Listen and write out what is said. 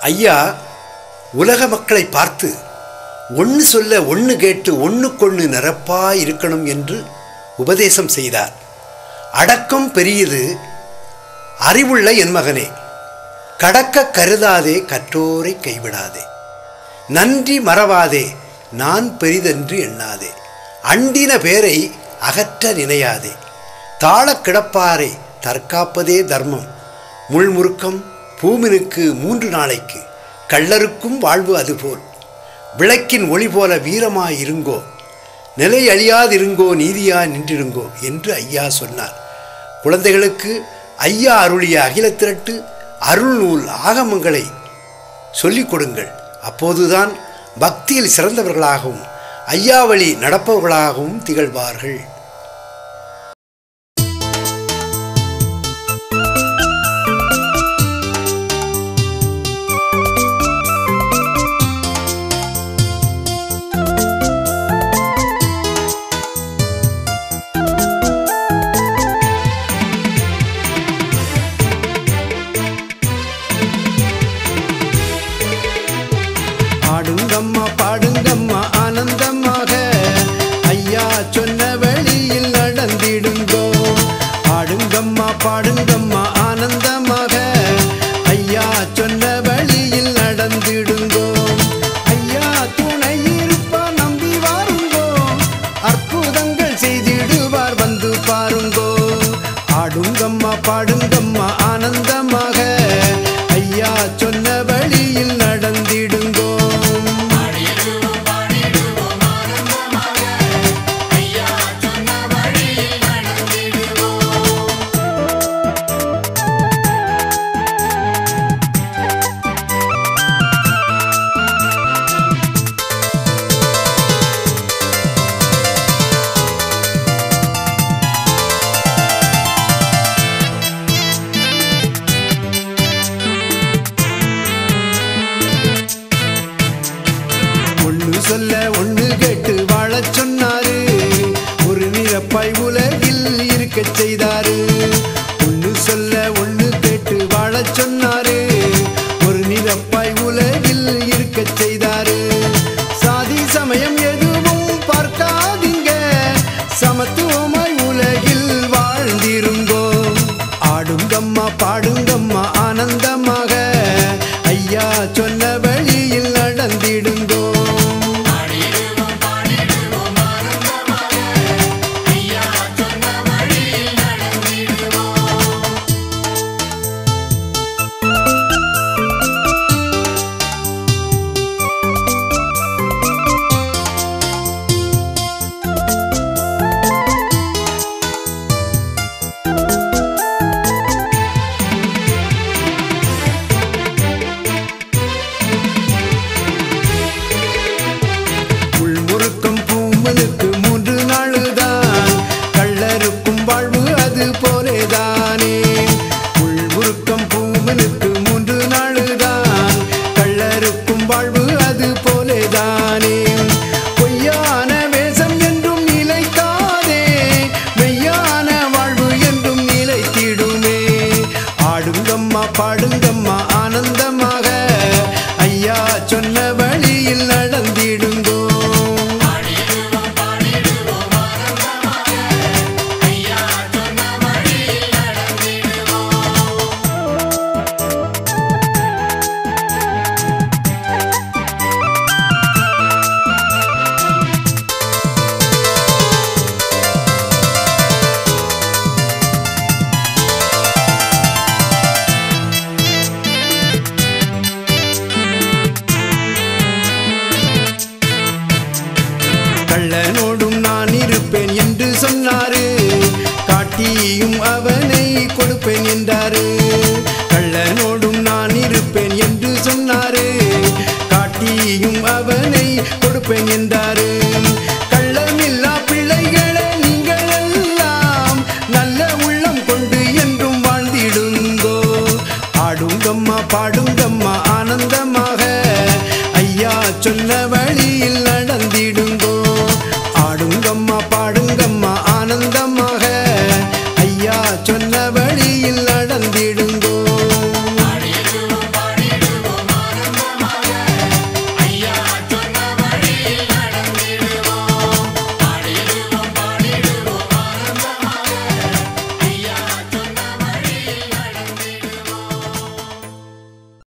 ஐயா உலக மக்களை பார்த்து ஒன்று சொல்ல ஒன்று கேட்டு ஒன்றுக்கொன்று நிரப்பா இருக்கணும் என்று உபதேசம் செய்தார் அடக்கம் பெரியது அறிவுள்ள என் மகனே கடக்க கருதாதே கற்றோரை கைவிடாதே நன்றி மறவாதே நான் பெரிதென்று எண்ணாதே அண்டின பேரை அகற்ற நினையாதே தாழக் கிடப்பாரை தற்காப்பதே தர்மம் முள்முறுக்கம் பூமினுக்கு மூன்று நாளைக்கு கள்ளருக்கும் வாழ்வு அதுபோல் விளக்கின் ஒளி போல வீரமாய் இருங்கோ நிலை அழியாதிருங்கோ நீதியா நின்றிருங்கோ என்று ஐயா சொன்னார் குழந்தைகளுக்கு ஐயா அருளிய அகில திரட்டு அருள் நூல் ஆகமங்களை சொல்லிக் கொடுங்கள் அப்போதுதான் பக்தியில் சிறந்தவர்களாகவும் ஐயா வழி நடப்பவர்களாகவும் திகழ்வார்கள் பாடுங்கம்மா பாடுங்கம்மா ஆனந்தமாக ஐயா சொன்ன வழியில் நடந்திடுங்கோ பாடுங்கம்மா பாடுங்கம்மா ஆனந்தமாக ஐயா சொன்ன வழியில் நடந்திடுங்கோ ஐயா துணை இருப்பா நம்பி வாருங்கோ அற்புதங்கள் செய்திடுவார் வந்து பாருங்கோ ஆடுங்கம்மா பாடுங்கம்மா ஆனந்தமாக ஐயா சொன்ன வழியில் நடந்திடுங்கோ ஒண்ணு சொல்ல ஒண்ணு கேட்டு வாழச் சொன்னாரு ஒரு நிறப்பாய் உலகில் இருக்கச் செய்தாரு ஒண்ணு சொல்ல ஒண்ணு கேட்டு வாழச் சொன்னாரு ஒரு நிறப்பாய் உலகில் இருக்கச் செய்தாரு சாதி சமயம் எதுவும் பார்க்காதீங்க சமத்துவமாய் உலகில் வாழ்ந்திருங்கோ ஆடுங்கம்மா பாடுங்கம்மா ஆனந்தமாக ஐயா சொன்ன வழியில் நடந்திடுங்கோ உள்முறுக்கம் பூமனுக்கு மூன்று நாளுதான் கள்ளருக்கும் வாழ்வு அது போலேதானே உள்முறுக்கம் பூமனுக்கு மூன்று நாளுதான் கள்ளருக்கும் வாழ்வு அது போலேதானே பொய்யான வேஷம் என்றும் நிலைக்காதே மெய்யான வாழ்வு என்றும் நிலைத்திடுமே ஆடுங்கம்மா பாடுங்கம்மா ஆனந்தமாக ஐயா சொன்ன வழியில் நடந்திடுங்கோ கள்ளனோடும் நான் இருப்பேன் என்று சொன்னாரு காட்டியும் அவனை கொடுப்பேன் என்றாரு கள்ளனோடும் நான் இருப்பேன் என்று சொன்னாரு காட்டியும் அவனை கொடுப்பேன் என்றாரு கள்ளமில்லா பிள்ளைகளே நீங்கள் எல்லாம் நல்ல உள்ளம் கொண்டு என்றும் வாழ்ந்திடுங்கோ ஆடுங்கம்மா பாடுங்கம்மா ஆனந்தமாக